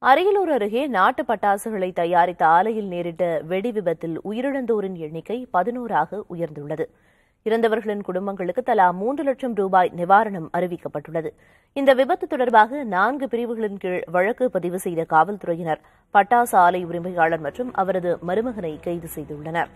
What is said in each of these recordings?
அரியலூர் அருகே நாட்டு பட்டாசுகளை தயாரித்த ஆலையில் நேரிட்ட வெடி விபத்தில் உயிரிழந்தோரின் எண்ணிக்கை பதினோராக உயர்ந்துள்ளது இறந்தவர்களின் குடும்பங்களுக்கு தலா மூன்று லட்சம் ரூபாய் நிவாரணம் அறிவிக்கப்பட்டுள்ளது இந்த விபத்து தொடர்பாக நான்கு பிரிவுகளின் கீழ் வழக்கு பதிவு செய்த காவல்துறையினர் பட்டாசு ஆலை உரிமையாளர் மற்றும் அவரது மருமகனை கைது செய்துள்ளனர்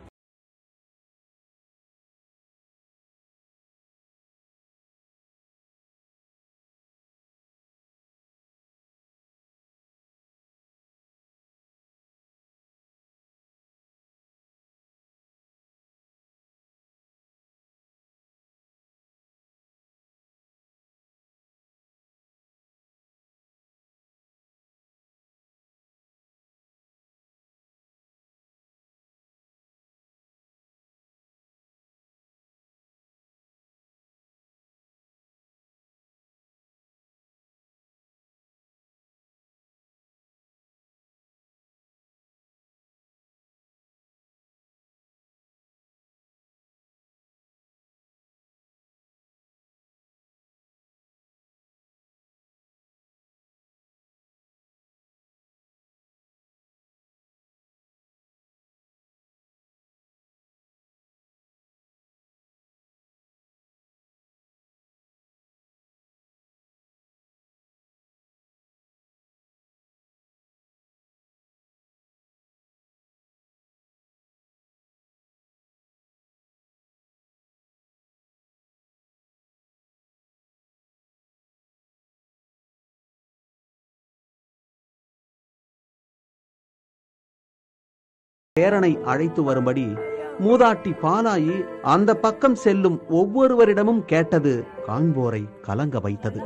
பேரனை அழைத்து வரும்படி மூதாட்டி பாலாயி அந்த பக்கம் செல்லும் ஒவ்வொருவரிடமும் கேட்டது காண்போரை கலங்க வைத்தது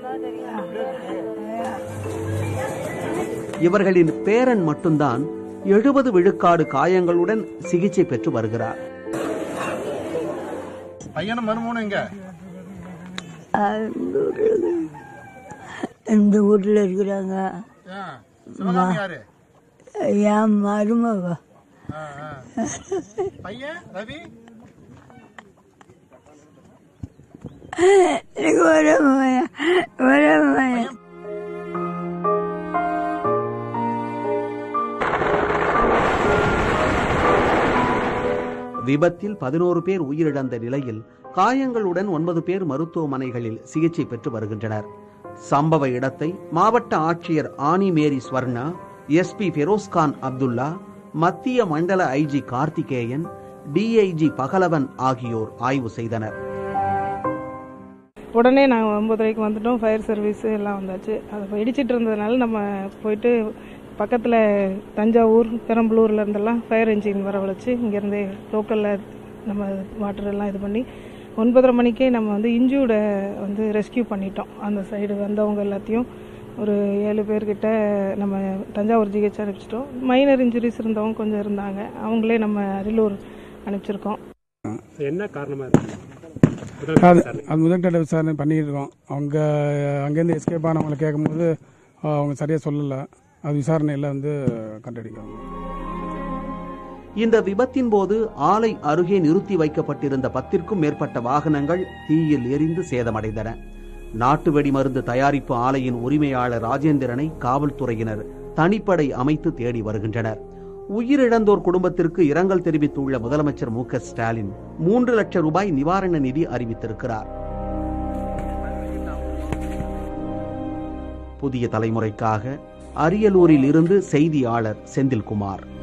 இவர்களின் பேரன் மட்டும்தான் எழுபது விழுக்காடு காயங்களுடன் சிகிச்சை பெற்று வருகிறார் பையனும் மருமகனும் எங்க இந்த வீட்டில் இருக்கிறாங்க ஏன்? சிவகாமி யாரு என் மருமக ஆ, ஆ. பையன் ரவி எனக்கு ஒரு மகன், ஒரு மகன். விபத்தில் பதினோரு பேர் உயிரிழந்த நிலையில் காயங்களுடன் ஒன்பது பேர் மருத்துவமனைகளில் சிகிச்சை பெற்று வருகின்றனர் சம்பவ இடத்தை மாவட்ட ஆட்சியர் ஆனி மேரி ஸ்வர்ணா எஸ்பி பெரோஸ்கான் அப்துல்லா மத்திய மண்டல ஐஜி கார்த்திகேயன் டிஐஜி பகலவன் ஆகியோர் ஆய்வு செய்தனர் உடனே நாங்கள் ஒம்பதரைக்கு வந்துட்டோம் ஃபயர் சர்வீஸ் எல்லாம் வந்தாச்சு அதை இப்போ இடிச்சிட்டு இருந்ததுனால நம்ம போயிட்டு பக்கத்தில் தஞ்சாவூர் பெரம்பலூர்ல இருந்தெல்லாம் ஃபயர் என்ஜின் வரவழைச்சு இங்கேருந்தே லோக்கலில் நம்ம வாட்டர் எல்லாம் இது பண்ணி ஒன்பதரை மணிக்கே நம்ம வந்து இன்ஜூர்டை வந்து ரெஸ்கியூ பண்ணிட்டோம் அந்த சைடு வந்தவங்க எல்லாத்தையும் ஒரு ஏழு பேர்கிட்ட நம்ம தஞ்சாவூர் ஜிஹெச் அனுப்பிச்சிட்டோம் மைனர் இன்ஜுரிஸ் இருந்தவங்க கொஞ்சம் இருந்தாங்க அவங்களே நம்ம அரியலூர் அனுப்பிச்சிருக்கோம் என்ன காரணமா இருக்கு அது அது முதற்கட்ட விசாரணை பண்ணிட்டு இருக்கோம் அவங்க அங்கேருந்து எஸ்கேப் ஆனவங்களை கேட்கும்போது அஹ், அவங்க சரியாக சொல்லலை அது விசாரணையில் வந்து கண்டடிக்கிறாங்க இந்த விபத்தின் போது ஆலை அருகே நிறுத்தி வைக்கப்பட்டிருந்த பத்திற்கும் மேற்பட்ட வாகனங்கள் தீயில் எரிந்து சேதமடைந்தன நாட்டு வெடி மருந்து தயாரிப்பு ஆலையின் உரிமையாளர் ராஜேந்திரனை காவல்துறையினர் தனிப்படை அமைத்து தேடி வருகின்றனர் உயிரிழந்தோர் குடும்பத்திற்கு இரங்கல் தெரிவித்துள்ள முதலமைச்சர் மு க ஸ்டாலின் மூன்று லட்சம் ரூபாய் நிவாரண நிதி அறிவித்திருக்கிறார் புதிய தலைமுறைக்காக அரியலூரில் இருந்து செய்தியாளர் செந்தில்குமார்